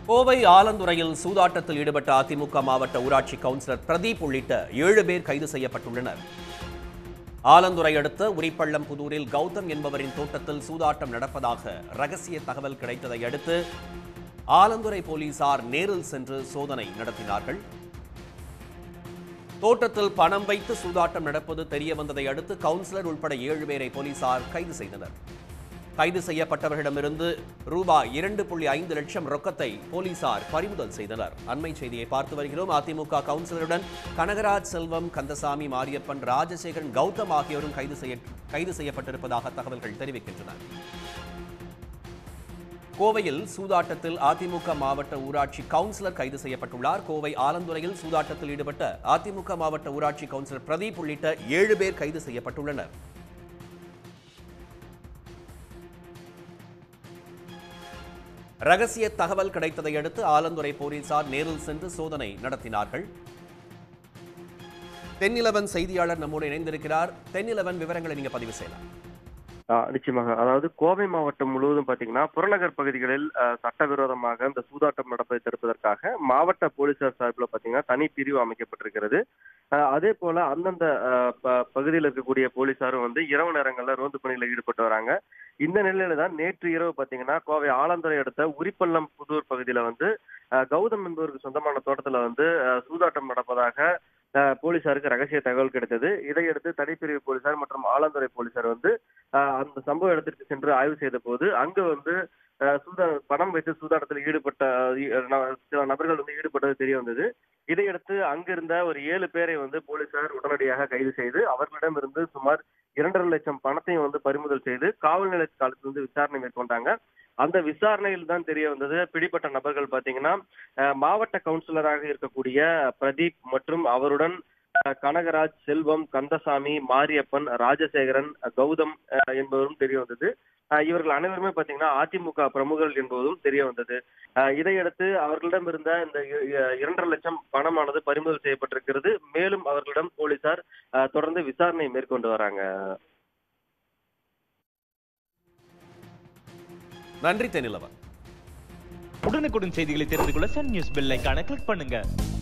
கோவை ஆலந்துறையில் சூதாட்டத்தில் ஈடுபட்ட அதிமுக மாவட்ட ஊராட்சி கவுன்சிலர் பிரதீப் உள்ளிட்ட ஏழு பேர் கைது செய்யப்பட்டுள்ளனர் ஆலந்துறை அடுத்த உரிப்பள்ளம் புதூரில் கௌதம் என்பவரின் தோட்டத்தில் சூதாட்டம் நடப்பதாக ரகசிய தகவல் கிடைத்ததை அடுத்து ஆலந்துறை போலீசார் நேரில் சென்று சோதனை நடத்தினார்கள் தோட்டத்தில் பணம் வைத்து சூதாட்டம் நடப்பது தெரிய வந்ததை அடுத்து கவுன்சிலர் உட்பட ஏழு பேரை போலீசார் கைது செய்தனர் கைது செய்யப்பட்டவர்களிடமிருந்து ரூபாய் இரண்டு புள்ளி ஐந்து லட்சம் ரொக்கத்தை போலீசார் பறிமுதல் செய்தனர் அண்மை செய்தியை பார்த்து வருகிறோம் அதிமுக கவுன்சிலருடன் கனகராஜ் செல்வம் கந்தசாமி மாரியப்பன் ராஜசேகரன் கௌதம் ஆகியோரும் கைது செய்ய கைது செய்யப்பட்டிருப்பதாக தகவல்கள் தெரிவிக்கின்றன கோவையில் சூதாட்டத்தில் அதிமுக மாவட்ட ஊராட்சி கவுன்சிலர் கைது செய்யப்பட்டுள்ளார் கோவை ஆலந்துறையில் சூதாட்டத்தில் ஈடுபட்ட அதிமுக மாவட்ட ஊராட்சி கவுன்சிலர் பிரதீப் உள்ளிட்ட ஏழு பேர் கைது செய்யப்பட்டுள்ளனர் ரகசிய தகவல் கிடைத்ததை அடுத்து ஆலந்துறை போலீசார் நேரில் சென்று சோதனை நடத்தினார்கள் தென்னிலவன் செய்தியாளர் நம்மோடு இணைந்திருக்கிறார் தென்னிலவன் விவரங்களை நீங்க பதிவு செய்யலாம் ஆ, நிச்சயமாக அதாவது கோவை மாவட்டம் முழுவதும் பாத்தீங்கன்னா புறநகர் பகுதிகளில் ஆ, சட்டவிரோதமாக இந்த சூதாட்டம் நடப்பதை தடுப்பதற்காக மாவட்ட போலீசார் சார்பில் பாத்தீங்கன்னா தனி பிரிவு அமைக்கப்பட்டிருக்கிறது ஆ, அதே போல அந்தந்த ஆ, ப- பகுதியில் இருக்கக்கூடிய போலீசாரும் வந்து இரவு நேரங்கள்ல ரோந்து பணியில் ஈடுபட்டு வராங்க இந்த நிலையில தான் நேற்று இரவு பாத்தீங்கன்னா கோவை ஆலந்துறை அடுத்த உரிப்பள்ளம் புதூர் பகுதியில வந்து ஆ, கௌதம் என்பவருக்கு சொந்தமான தோட்டத்துல வந்து ஆ, சூதாட்டம் நடப்பதாக ஆ, போலீசாருக்கு ரகசிய தகவல் கிடைத்தது இதையடுத்து தனிப்பிரிவு போலீசார் மற்றும் ஆலந்துறை போலீசார் வந்து ஆஹ் அந்த சம்பவ இடத்திற்கு சென்று ஆய்வு செய்த போது அங்க வந்து ஆஹ் சூதா பணம் வைத்து சூதாட்டத்தில் ஈடுபட்ட ஆஹ் ஈ- ந- சில நபர்கள் வந்து ஈடுபட்டது தெரிய வந்தது இதையடுத்து அங்கிருந்த ஒரு ஏழு பேரை வந்து போலீசார் உடனடியாக கைது செய்து அவர்களிடமிருந்து சுமார் இரண்டரை லட்சம் பணத்தையும் வந்து பறிமுதல் செய்து காவல் நிலைய காலத்தில் வந்து விசாரணை மேற்கொண்டாங்க அந்த விசாரணையில் தான் தெரிய வந்தது பிடிப்பட்ட நபர்கள் பாத்தீங்கன்னா ஆஹ் மாவட்ட கவுன்சிலராக இருக்கக்கூடிய பிரதீப் மற்றும் அவருடன் ஆஹ் கனகராஜ் செல்வம் கந்தசாமி மாரியப்பன் ராஜசேகரன் கௌதம் ஆஹ் என்பவரும் தெரிய வந்தது ஆஹ் இவர்கள் அனைவருமே பாத்தீங்கன்னா அதிமுக பிரமுகர்கள் என்பதும் தெரிய வந்தது ஆஹ் இதையடுத்து அவர்களிடம் இருந்த இந்த இ- இ- இரண்டரை லட்சம் பணமானது பறிமுதல் செய்யப்பட்டிருக்கிறது மேலும் அவர்களிடம் போலீசார் ஆஹ் தொடர்ந்து விசாரணை மேற்கொண்டு வராங்க நன்றி தென்னிலவன் உடனுக்குடன் செய்திகளை தெரிந்து கொள்ள சன் நியூஸ் பெல் ஐகானை கிளிக் பண்ணுங்க